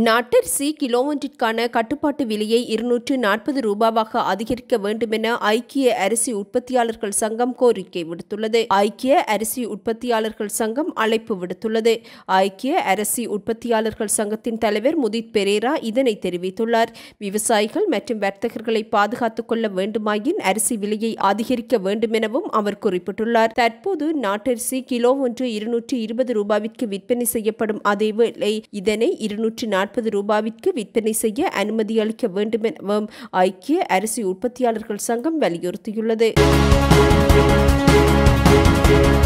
நாட்டரிசி kilo ஒன்றிற்கான கட்டுப்பாட்டு விலையை இருநூற்று நாற்பது ரூபாவாக அதிகரிக்க வேண்டுமென ஐக்கிய அரிசி உற்பத்தியாளர்கள் சங்கம் கோரிக்கை விடுத்துள்ளது ஐக்கிய அரிசி உற்பத்தியாளர்கள் சங்கம் அழைப்பு விடுத்துள்ளது ஐக்கிய அரிசி உற்பத்தியாளர்கள் சங்கத்தின் தலைவர் முதித் பெரேரா இதனை தெரிவித்துள்ளார் விவசாயிகள் மற்றும் வர்த்தகர்களை பாதுகாத்துக் கொள்ள வேண்டுமாயின் அரிசி விலையை அதிகரிக்க வேண்டுமெனவும் அவர் குறிப்பிட்டுள்ளார் தற்போது நாட்டரிசி கிலோ ஒன்று இருநூற்று இருபது ரூபாவிற்கு விற்பனை செய்யப்படும் அதேவேளை இதனை இருநூற்று நாற்பது ரூபாவிற்கு விற்பனை செய்ய அனுமதி அளிக்க வேண்டும் எனவும் ஐக்கிய அரிசி உற்பத்தியாளர்கள் சங்கம் வலியுறுத்தியுள்ளது